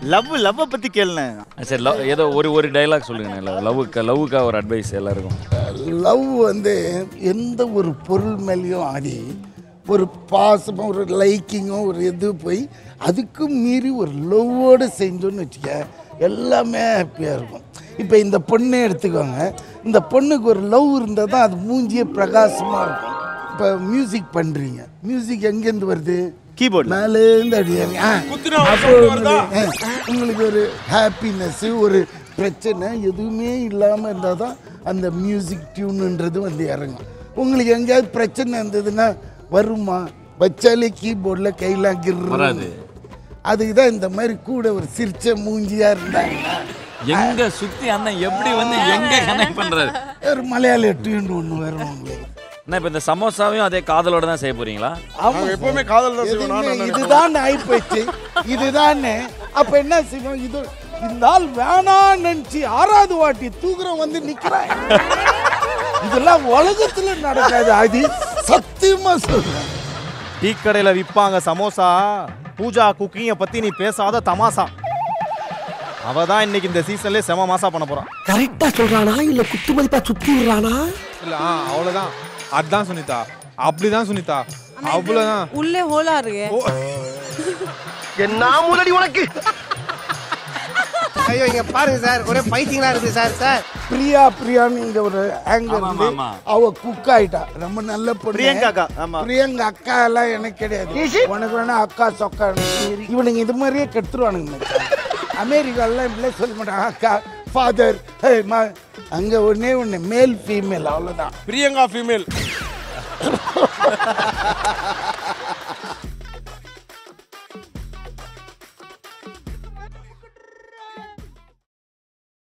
Love லவ்வை பத்தி கேளுண்ணே சரி லவ் ஏதோ ஒரு ஒரு டைலாக் சொல்லுங்க லவ்வுக்கு லவ்வுக்கா ஒரு அட்வைஸ் எல்லாருக்கும் லவ் வந்து எந்த ஒரு பொருள் மேலேயும் ஆடி ஒரு பாசமும் ஒரு லைக்கிங்கும் ஒரு இது போய் அதுக்கும் மீறி ஒரு லவ்வோடு செஞ்சோன்னு வச்சுக்க எல்லாமே ஹாப்பியாக இருக்கும் இப்போ இந்த பொண்ணை எடுத்துக்கோங்க இந்த பொண்ணுக்கு ஒரு லவ் இருந்தால் தான் அது மூஞ்சியே பிரகாசமாக இருக்கும் இப்போ மியூசிக் பண்ணுறீங்க மியூசிக் எங்கேருந்து வருது கீபோர்ட் மேலேருந்து அடியாங்க ஆ அப்போ உங்களுக்கு ஆ, உங்களுக்கு ஒரு ஹாப்பினஸ்ஸு ஒரு பிரச்சனை எதுவுமே இல்லாமல் இருந்தால் தான் அந்த மியூசிக் டியூனுன்றது வந்து இறங்கும் உங்களுக்கு எங்கேயாவது பிரச்சனை இருந்ததுன்னா வருமா வச்சாலே கீபோர்டில் கையெல்லாம் கிரு வராது. அதுக்கு தான் இந்த மாதிரி கூட ஒரு சிரிச்ச மூஞ்சியாக இருந்தாங்கன்னா எங்க சுத்தி அண்ணன் எப்படி வந்து எங்க கனெக்ட் பண்றாரு ஒரு மலையாள டியூன் ஒன்று வரும் உங்களுக்கு அண்ணா இப்போ இந்த சமோசாவையும் அதே காதலோட தான் செய்ய போறீங்களா ஆமா எப்பவுமே காதல் தான் செய்வோம் எதுவுமே நான் இதுதான் ஆயிப்போச்சு இதுதானே அப்ப என்ன செய்வோம் இது இந்த ஆள் வேணாம் நினைச்சு ஆறாவது வாட்டி தூக்குறோம் வந்து நிக்கிறான் இதெல்லாம் உலகத்துல நடக்காது அது சத்தியமா சொல்றேன் டீ கடையில விற்பாங்க சமோசா பூஜா குக்கிங்கை பத்தி நீ பேசாத தமாசா அவ தான் இன்னைக்கு இந்த சீசன்லயே செம மாசா பண்ண போறான் கரெக்டா சொல்றானா இல்ல குத்து மதிப்பா சுத்தி விடுறானா இல்ல ஆ அவ்வளவுதான் அதான் சுனிதா அப்படிதான் சுனிதா அவ்வளவுதான் உள்ளே ஹோலா இருக்கு என்ன முன்னாடி உனக்கு ஐயோ இங்க பாருங்க சார் ஒரே பைத்தியங்களா இருக்கு சார் சார் பிரியா பிரியான்னு இங்க ஒரு ஆங்கர் ஆமா, இருந்து ஆமா. அவ குக் ஆயிட்டா ரொம்ப நல்ல பொண்ணு பிரியங்கா அக்கா, ஆமா. பிரியங்கா அக்கா எல்லாம் எனக்கு கிடையாது உனக்கு வேணா அக்கா சொக்கா இவனுங்க இது மாதிரியே கெடுத்துருவானுங்க மச்சான். அமெரிக்காலாம் இப்படிலாம் சொல்ல மாட்டாங்க அக்கா ஃபாதர் அங்க ஒண்ணே ஒண்ணு மேல் ஃபீமேல் அவ்வளவுதான் பிரியங்கா ஃபீமேல்